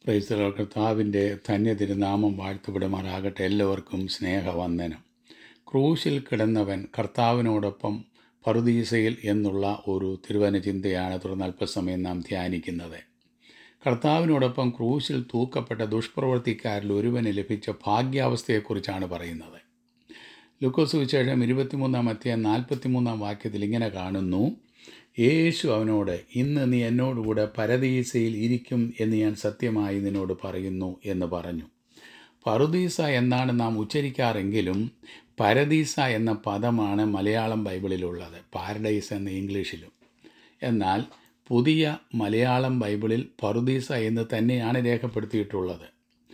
പ്രൈസ്തലോ കർത്താവിൻ്റെ ധന്യ തിരുനാമം വാഴ്ത്തപ്പെടുമാറാകട്ടെ എല്ലാവർക്കും സ്നേഹവന്ദനം ക്രൂശിൽ കിടന്നവൻ കർത്താവിനോടൊപ്പം പറുദീസയിൽ എന്നുള്ള ഒരു തിരുവന ചിന്തയാണ് തുടർന്ന് അല്പസമയം നാം ധ്യാനിക്കുന്നത് കർത്താവിനോടൊപ്പം ക്രൂശിൽ തൂക്കപ്പെട്ട ദുഷ്പ്രവർത്തിക്കാരിൽ ഒരുവന് ലഭിച്ച ഭാഗ്യാവസ്ഥയെക്കുറിച്ചാണ് പറയുന്നത് ലുക്കോസ് വിശേഷം ഇരുപത്തിമൂന്നാം അധ്യായം നാൽപ്പത്തിമൂന്നാം വാക്യത്തിൽ ഇങ്ങനെ കാണുന്നു യേശു അവനോട് ഇന്ന് നീ എന്നോടുകൂടെ പരദീസയിൽ ഇരിക്കും എന്ന് ഞാൻ സത്യമായി നിന്നോട് പറയുന്നു എന്ന് പറഞ്ഞു പറുദീസ എന്നാണ് നാം ഉച്ചരിക്കാറെങ്കിലും പരദീസ എന്ന പദമാണ് മലയാളം ബൈബിളിലുള്ളത് പാരഡൈസ് എന്ന ഇംഗ്ലീഷിലും എന്നാൽ പുതിയ മലയാളം ബൈബിളിൽ പറുദീസ എന്ന് തന്നെയാണ് രേഖപ്പെടുത്തിയിട്ടുള്ളത്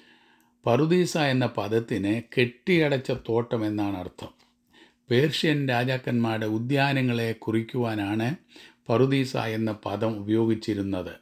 പറുദീസ എന്ന പദത്തിന് കെട്ടിയടച്ച തോട്ടം എന്നാണ് അർത്ഥം പേർഷ്യൻ രാജാക്കന്മാരുടെ ഉദ്യാനങ്ങളെ കുറിക്കുവാനാണ് പറുദീസ എന്ന പദം ഉപയോഗിച്ചിരുന്നത്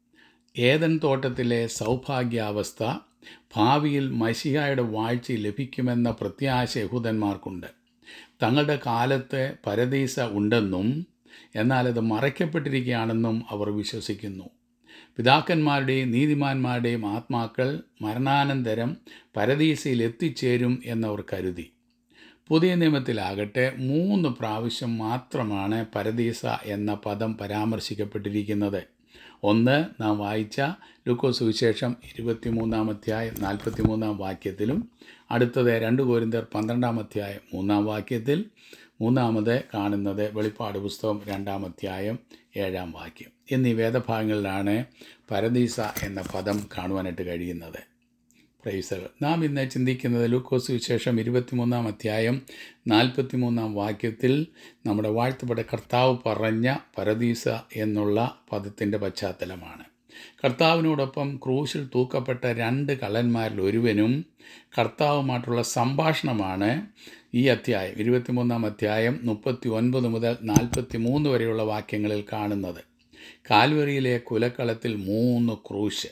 ഏതൻ തോട്ടത്തിലെ സൗഭാഗ്യാവസ്ഥ ഭാവിയിൽ മഷിഹായുടെ വാഴ്ച ലഭിക്കുമെന്ന പ്രത്യാശ യഹൂദന്മാർക്കുണ്ട് തങ്ങളുടെ കാലത്ത് പരദീസ ഉണ്ടെന്നും എന്നാൽ അത് മറയ്ക്കപ്പെട്ടിരിക്കുകയാണെന്നും അവർ വിശ്വസിക്കുന്നു പിതാക്കന്മാരുടെയും നീതിമാന്മാരുടെയും ആത്മാക്കൾ മരണാനന്തരം പരദീസയിൽ എത്തിച്ചേരും എന്നവർ കരുതി പുതിയ നിയമത്തിലാകട്ടെ മൂന്ന് പ്രാവശ്യം മാത്രമാണ് പരദീസ എന്ന പദം പരാമർശിക്കപ്പെട്ടിരിക്കുന്നത് ഒന്ന് നാം വായിച്ച ലുക്കോസ് വിശേഷം ഇരുപത്തിമൂന്നാം അധ്യായം നാൽപ്പത്തിമൂന്നാം വാക്യത്തിലും അടുത്തത് രണ്ട് കോരിന്തർ പന്ത്രണ്ടാം അധ്യായം മൂന്നാം വാക്യത്തിൽ മൂന്നാമത് കാണുന്നത് വെളിപ്പാട് പുസ്തകം രണ്ടാം അധ്യായം ഏഴാം വാക്യം എന്നീ വേദഭാഗങ്ങളിലാണ് പരദീസ എന്ന പദം കാണുവാനായിട്ട് കഴിയുന്നത് പ്രൈസകൾ നാം ഇന്ന് ചിന്തിക്കുന്നത് ലൂക്കോസ് വിശേഷം ഇരുപത്തിമൂന്നാം അധ്യായം നാൽപ്പത്തിമൂന്നാം വാക്യത്തിൽ നമ്മുടെ വാഴ്ത്തപ്പെട്ട കർത്താവ് പറഞ്ഞ പരദീസ എന്നുള്ള പദത്തിൻ്റെ പശ്ചാത്തലമാണ് കർത്താവിനോടൊപ്പം ക്രൂശിൽ തൂക്കപ്പെട്ട രണ്ട് കള്ളന്മാരിൽ ഒരുവനും കർത്താവുമായിട്ടുള്ള സംഭാഷണമാണ് ഈ അധ്യായം ഇരുപത്തിമൂന്നാം അധ്യായം മുപ്പത്തി ഒൻപത് മുതൽ നാൽപ്പത്തി മൂന്ന് വരെയുള്ള വാക്യങ്ങളിൽ കാണുന്നത് കാൽവറിയിലെ കുലക്കളത്തിൽ മൂന്ന് ക്രൂശ്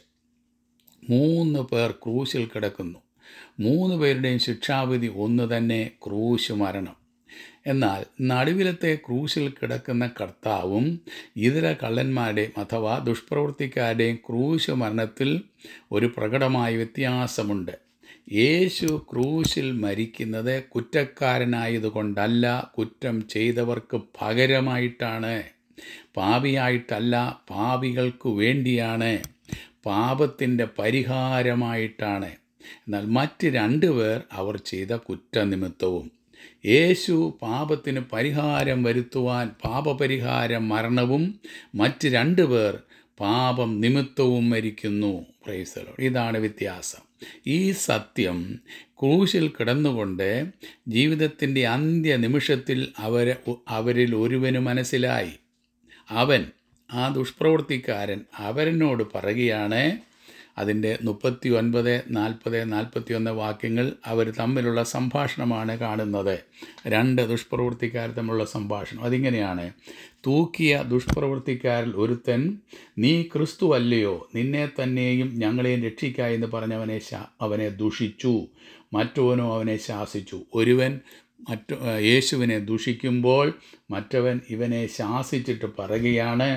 മൂന്ന് പേർ ക്രൂശിൽ കിടക്കുന്നു മൂന്ന് പേരുടെയും ശിക്ഷാവിധി ഒന്ന് തന്നെ ക്രൂശ് മരണം എന്നാൽ നടുവിലത്തെ ക്രൂശിൽ കിടക്കുന്ന കർത്താവും ഇതര കള്ളന്മാരുടെയും അഥവാ ദുഷ്പ്രവൃത്തിക്കാരുടെയും ക്രൂശ് മരണത്തിൽ ഒരു പ്രകടമായ വ്യത്യാസമുണ്ട് യേശു ക്രൂശിൽ മരിക്കുന്നത് കുറ്റക്കാരനായതുകൊണ്ടല്ല കുറ്റം ചെയ്തവർക്ക് പകരമായിട്ടാണ് പാപിയായിട്ടല്ല പാപികൾക്ക് വേണ്ടിയാണ് പാപത്തിൻ്റെ പരിഹാരമായിട്ടാണ് എന്നാൽ മറ്റ് രണ്ട് പേർ അവർ ചെയ്ത കുറ്റനിമിത്തവും യേശു പാപത്തിന് പരിഹാരം വരുത്തുവാൻ പാപപരിഹാര മരണവും മറ്റ് രണ്ട് പേർ പാപം നിമിത്തവും മരിക്കുന്നു പ്രൈസലോ ഇതാണ് വ്യത്യാസം ഈ സത്യം ക്രൂശിൽ കിടന്നുകൊണ്ട് ജീവിതത്തിൻ്റെ അന്ത്യ നിമിഷത്തിൽ അവർ അവരിൽ ഒരുവന് മനസ്സിലായി അവൻ ആ ദുഷ്പ്രവൃത്തിക്കാരൻ അവരനോട് പറയുകയാണ് അതിൻ്റെ മുപ്പത്തി ഒൻപത് നാൽപ്പത് നാൽപ്പത്തി ഒന്ന് വാക്യങ്ങൾ അവർ തമ്മിലുള്ള സംഭാഷണമാണ് കാണുന്നത് രണ്ട് ദുഷ്പ്രവൃത്തിക്കാർ തമ്മിലുള്ള സംഭാഷണം അതിങ്ങനെയാണ് തൂക്കിയ ദുഷ്പ്രവൃത്തിക്കാരിൽ ഒരുത്തൻ നീ ക്രിസ്തു അല്ലയോ നിന്നെ തന്നെയും ഞങ്ങളെയും രക്ഷിക്ക എന്ന് പറഞ്ഞവനെ അവനെ ദുഷിച്ചു മറ്റവനോ അവനെ ശാസിച്ചു ഒരുവൻ മറ്റു യേശുവിനെ ദുഷിക്കുമ്പോൾ മറ്റവൻ ഇവനെ ശാസിച്ചിട്ട് പറയുകയാണ്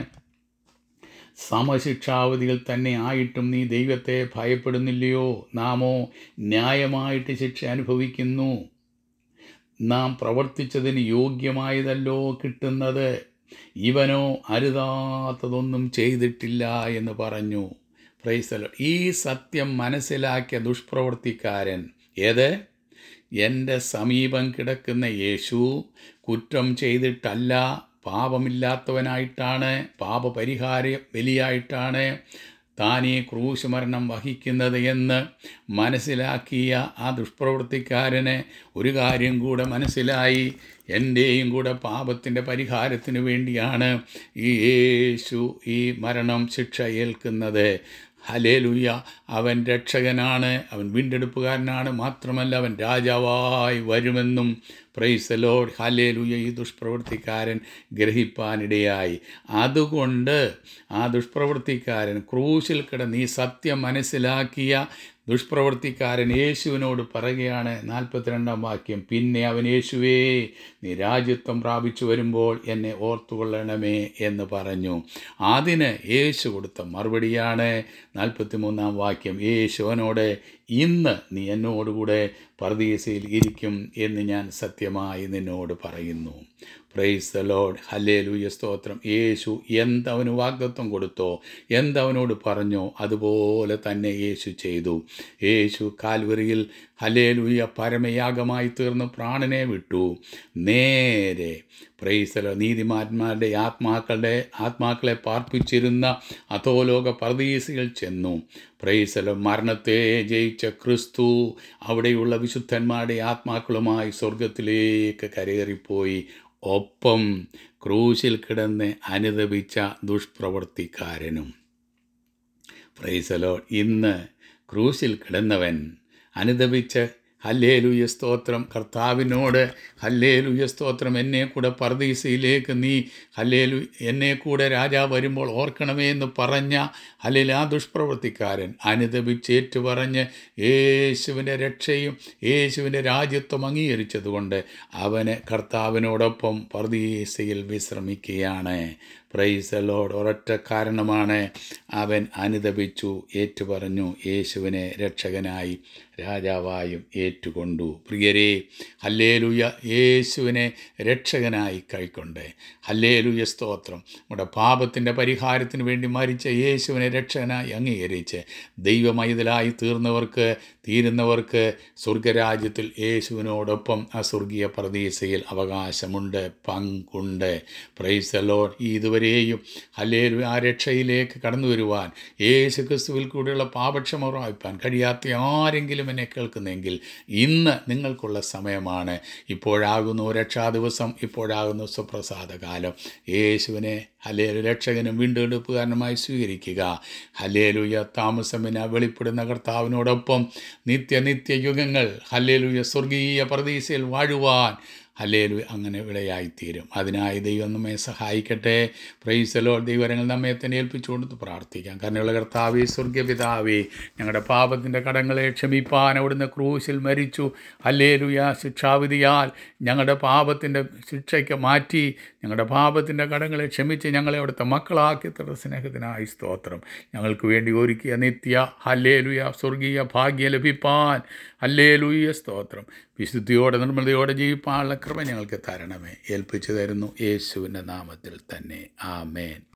സമശിക്ഷാവധികൾ തന്നെ ആയിട്ടും നീ ദൈവത്തെ ഭയപ്പെടുന്നില്ലയോ നാമോ ന്യായമായിട്ട് ശിക്ഷ അനുഭവിക്കുന്നു നാം പ്രവർത്തിച്ചതിന് യോഗ്യമായതല്ലോ കിട്ടുന്നത് ഇവനോ അരുതാത്തതൊന്നും ചെയ്തിട്ടില്ല എന്ന് പറഞ്ഞു പ്രൈസല ഈ സത്യം മനസ്സിലാക്കിയ ദുഷ്പ്രവർത്തിക്കാരൻ ഏത് എൻ്റെ സമീപം കിടക്കുന്ന യേശു കുറ്റം ചെയ്തിട്ടല്ല പാപമില്ലാത്തവനായിട്ടാണ് പാപപരിഹാര ബലിയായിട്ടാണ് താനീ ക്രൂശ് മരണം വഹിക്കുന്നത് എന്ന് മനസ്സിലാക്കിയ ആ ദുഷ്പ്രവൃത്തിക്കാരന് ഒരു കാര്യം കൂടെ മനസ്സിലായി എൻ്റെയും കൂടെ പാപത്തിൻ്റെ പരിഹാരത്തിന് വേണ്ടിയാണ് ഈ യേശു ഈ മരണം ശിക്ഷ ഏൽക്കുന്നത് ഹലേലുയ്യ അവൻ രക്ഷകനാണ് അവൻ വീണ്ടെടുപ്പുകാരനാണ് മാത്രമല്ല അവൻ രാജാവായി വരുമെന്നും പ്രൈസലോഡ് ഹലേലുയ ഈ ദുഷ്പ്രവൃത്തിക്കാരൻ ഗ്രഹിപ്പാനിടയായി അതുകൊണ്ട് ആ ദുഷ്പ്രവൃത്തിക്കാരൻ ക്രൂശിൽ കിടന്ന് ഈ സത്യം മനസ്സിലാക്കിയ ദുഷ്പ്രവൃത്തിക്കാരൻ യേശുവിനോട് പറയുകയാണ് നാൽപ്പത്തിരണ്ടാം വാക്യം പിന്നെ അവൻ യേശുവേ നീ രാജ്യത്വം പ്രാപിച്ചു വരുമ്പോൾ എന്നെ ഓർത്തുകൊള്ളണമേ എന്ന് പറഞ്ഞു അതിന് യേശു കൊടുത്ത മറുപടിയാണ് നാൽപ്പത്തിമൂന്നാം വാക്യം യേശുവനോട് ഇന്ന് നീ എന്നോടുകൂടെ പർദീസയിൽ ഇരിക്കും എന്ന് ഞാൻ സത്യമായി നിന്നോട് പറയുന്നു പ്രൈസ് ദ ലോഡ് ഹല്ലേലൂയ സ്തോത്രം യേശു എന്തവന് വാഗ്ദത്വം കൊടുത്തോ എന്തവനോട് പറഞ്ഞോ അതുപോലെ തന്നെ യേശു ചെയ്തു യേശു കാൽവരിയിൽ ഹലേലൂയ പരമയാഗമായി തീർന്ന് പ്രാണനെ വിട്ടു നേരെ പ്രൈസലോ നീതിമാന്മാരുടെ ആത്മാക്കളുടെ ആത്മാക്കളെ പാർപ്പിച്ചിരുന്ന അധോലോക പർദീസികൾ ചെന്നു പ്രൈസലോ മരണത്തെ ജയിച്ച ക്രിസ്തു അവിടെയുള്ള വിശുദ്ധന്മാരുടെ ആത്മാക്കളുമായി സ്വർഗത്തിലേക്ക് കരയേറിപ്പോയി ഒപ്പം ക്രൂശിൽ കിടന്ന് അനുദപിച്ച ദുഷ്പ്രവർത്തിക്കാരനും പ്രൈസലോ ഇന്ന് ക്രൂശിൽ കിടന്നവൻ അനുദപിച്ച് ഹല്ലേലൂയ സ്തോത്രം കർത്താവിനോട് ഹല്ലേലൂയ സ്തോത്രം എന്നെ കൂടെ പർദീസയിലേക്ക് നീ ഹല്ലേലു എന്നെ കൂടെ രാജാവ് വരുമ്പോൾ ഓർക്കണമേ എന്ന് പറഞ്ഞ ഹല്ലേൽ ആ ദുഷ്പ്രവൃത്തിക്കാരൻ അനുദപിച്ചേറ്റു പറഞ്ഞ് യേശുവിൻ്റെ രക്ഷയും യേശുവിൻ്റെ രാജ്യത്വം അംഗീകരിച്ചതുകൊണ്ട് അവന് കർത്താവിനോടൊപ്പം പർദീസയിൽ വിശ്രമിക്കുകയാണ് പ്രൈസ് ലോഡ് ഒരൊറ്റ കാരണമാണ് അവൻ അനുദപിച്ചു ഏറ്റുപറഞ്ഞു യേശുവിനെ രക്ഷകനായി രാജാവായും ഏറ്റുകൊണ്ടു പ്രിയരെ ഹല്ലേലൂയ യേശുവിനെ രക്ഷകനായി കൈക്കൊണ്ട് ഹല്ലേലൂയ സ്തോത്രം നമ്മുടെ പാപത്തിൻ്റെ പരിഹാരത്തിന് വേണ്ടി മരിച്ച യേശുവിനെ രക്ഷകനായി അംഗീകരിച്ച് ദൈവമൈതലായി തീർന്നവർക്ക് തീരുന്നവർക്ക് സ്വർഗരാജ്യത്തിൽ യേശുവിനോടൊപ്പം അസ്വർഗീയ പ്രതീസയിൽ അവകാശമുണ്ട് പങ്കുണ്ട് പ്രൈസ് ലോഡ് ഇതുവരെയും ഹല്ലേലു ആ രക്ഷയിലേക്ക് കടന്നു വരുവാൻ യേശു ക്രിസ്തുവിൽ കൂടെയുള്ള പാപക്ഷമ വായിപ്പാൻ കഴിയാത്ത ആരെങ്കിലും എന്നെ കേൾക്കുന്നെങ്കിൽ ഇന്ന് നിങ്ങൾക്കുള്ള സമയമാണ് ഇപ്പോഴാകുന്നു രക്ഷാ ദിവസം ഇപ്പോഴാകുന്നു സുപ്രസാദ കാലം യേശുവിനെ ഹലേലു രക്ഷകനും വീണ്ടെടുപ്പുകാരനുമായി സ്വീകരിക്കുക ഹലേലുയ താമസമിന വെളിപ്പെടുന്ന കർത്താവിനോടൊപ്പം നിത്യനിത്യ യുഗങ്ങൾ ഹലേലുയ സ്വർഗീയ പ്രതീക്ഷയിൽ വാഴുവാൻ ഹല്ലേലു അങ്ങനെ വിളയായിത്തീരും അതിനായി ദൈവം നമ്മെ സഹായിക്കട്ടെ പ്രൈസലോ ദൈവരങ്ങൾ നമ്മെ തന്നെ ഏൽപ്പിച്ചുകൊണ്ട് പ്രാർത്ഥിക്കാം കരുണയുള്ള കർത്താവേ സ്വർഗപിതാവേ ഞങ്ങളുടെ പാപത്തിൻ്റെ കടങ്ങളെ ക്ഷമിപ്പാൻ അവിടുന്ന് ക്രൂശിൽ മരിച്ചു ഹല്ലേലുയ ശിക്ഷാവിധിയാൽ ഞങ്ങളുടെ പാപത്തിൻ്റെ ശിക്ഷയ്ക്ക് മാറ്റി ഞങ്ങളുടെ പാപത്തിൻ്റെ കടങ്ങളെ ക്ഷമിച്ച് ഞങ്ങളെ അവിടുത്തെ മക്കളാക്കി തന്ന സ്നേഹത്തിനായി സ്തോത്രം ഞങ്ങൾക്ക് വേണ്ടി ഒരുക്കിയ നിത്യ ഹല്ലേലുയ സ്വർഗീയ ഭാഗ്യം ലഭിപ്പാൻ ഹല്ലേലുയ സ്തോത്രം വിശുദ്ധിയോടെ നിർമ്മലതയോടെ ജീവിപ്പാനുള്ള കൃപ ഞങ്ങൾക്ക് തരണമേ ഏൽപ്പിച്ചു തരുന്നു യേശുവിൻ്റെ നാമത്തിൽ തന്നെ ആമേൻ